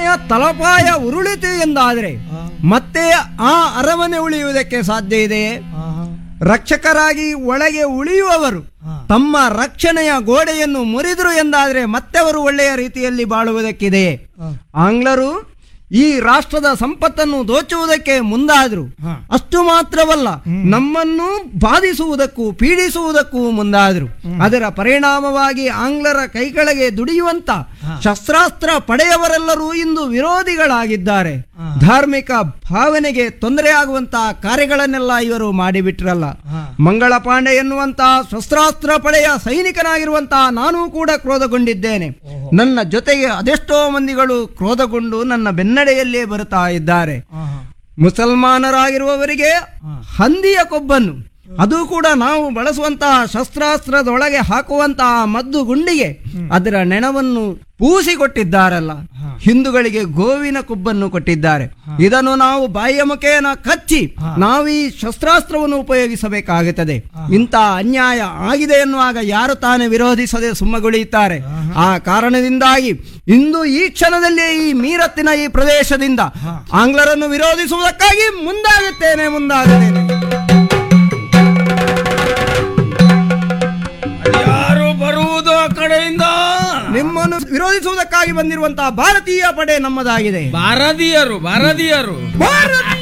ಅರಮನೆಯ ತಲಪಾಯ ಉರುಳಿತು ಎಂದಾದರೆ ಮತ್ತೆ ಆ ಅರಮನೆ ಉಳಿಯುವುದಕ್ಕೆ ಸಾಧ್ಯ ಇದೆಯೇ ರಕ್ಷಕರಾಗಿ ಒಳಗೆ ಉಳಿಯುವವರು ತಮ್ಮ ರಕ್ಷಣೆಯ ಗೋಡೆಯನ್ನು ಮುರಿದರು ಎಂದಾದರೆ ಮತ್ತೆ ಅವರು ಒಳ್ಳೆಯ ರೀತಿಯಲ್ಲಿ ಬಾಳುವುದಕ್ಕಿದೆಯೇ ಆಂಗ್ಲರು ಈ ರಾಷ್ಟ್ರದ ಸಂಪತ್ತನ್ನು ದೋಚುವುದಕ್ಕೆ ಮುಂದಾದ್ರು ಅಷ್ಟು ಮಾತ್ರವಲ್ಲ ನಮ್ಮನ್ನು ಬಾಧಿಸುವುದಕ್ಕೂ ಪೀಡಿಸುವುದಕ್ಕೂ ಮುಂದಾದ್ರು ಅದರ ಪರಿಣಾಮವಾಗಿ ಆಂಗ್ಲರ ಕೈಕೆಳಗೆ ದುಡಿಯುವಂತ ಶಸ್ತ್ರಾಸ್ತ್ರ ಪಡೆಯವರೆಲ್ಲರೂ ಇಂದು ವಿರೋಧಿಗಳಾಗಿದ್ದಾರೆ ಧಾರ್ಮಿಕ ಭಾವನೆಗೆ ತೊಂದರೆಯಾಗುವಂತಹ ಕಾರ್ಯಗಳನ್ನೆಲ್ಲ ಇವರು ಮಾಡಿಬಿಟ್ರಲ್ಲ ಮಂಗಳ ಪಾಂಡೆ ಎನ್ನುವಂತಹ ಶಸ್ತ್ರಾಸ್ತ್ರ ಪಡೆಯ ಸೈನಿಕನಾಗಿರುವಂತಹ ನಾನೂ ಕೂಡ ಕ್ರೋಧಗೊಂಡಿದ್ದೇನೆ ನನ್ನ ಜೊತೆಗೆ ಅದೆಷ್ಟೋ ಮಂದಿಗಳು ಕ್ರೋಧಗೊಂಡು ನನ್ನ ಬೆನ್ನಡೆಯಲ್ಲೇ ಬರುತ್ತಾ ಇದ್ದಾರೆ ಮುಸಲ್ಮಾನರಾಗಿರುವವರಿಗೆ ಹಂದಿಯ ಕೊಬ್ಬನ್ನು ಅದು ಕೂಡ ನಾವು ಬಳಸುವಂತಹ ಶಸ್ತ್ರಾಸ್ತ್ರದೊಳಗೆ ಹಾಕುವಂತಹ ಮದ್ದು ಗುಂಡಿಗೆ ಅದರ ನೆಣವನ್ನು ಪೂಸಿಕೊಟ್ಟಿದ್ದಾರಲ್ಲ ಹಿಂದೂಗಳಿಗೆ ಗೋವಿನ ಕೊಬ್ಬನ್ನು ಕೊಟ್ಟಿದ್ದಾರೆ ಇದನ್ನು ನಾವು ಬಾಯಿಯ ಮುಖೇನ ಕಚ್ಚಿ ನಾವು ಈ ಶಸ್ತ್ರಾಸ್ತ್ರವನ್ನು ಉಪಯೋಗಿಸಬೇಕಾಗುತ್ತದೆ ಇಂಥ ಅನ್ಯಾಯ ಆಗಿದೆ ಎನ್ನುವಾಗ ಯಾರು ತಾನೇ ವಿರೋಧಿಸದೆ ಸುಮ್ಮಗುಳಿಯುತ್ತಾರೆ ಆ ಕಾರಣದಿಂದಾಗಿ ಇಂದು ಈ ಕ್ಷಣದಲ್ಲಿ ಈ ಮೀರತ್ತಿನ ಈ ಪ್ರದೇಶದಿಂದ ಆಂಗ್ಲರನ್ನು ವಿರೋಧಿಸುವುದಕ್ಕಾಗಿ ಮುಂದಾಗುತ್ತೇನೆ ಮುಂದಾಗುತ್ತೇನೆ ಯಾರು ಬರುವುದು ಆ ಕಡೆಯಿಂದ ನಿಮ್ಮನ್ನು ವಿರೋಧಿಸುವುದಕ್ಕಾಗಿ ಬಂದಿರುವಂತಹ ಭಾರತೀಯ ಪಡೆ ನಮ್ಮದಾಗಿದೆ ಭಾರತೀಯರು ಭಾರತೀಯರು ಭಾರತ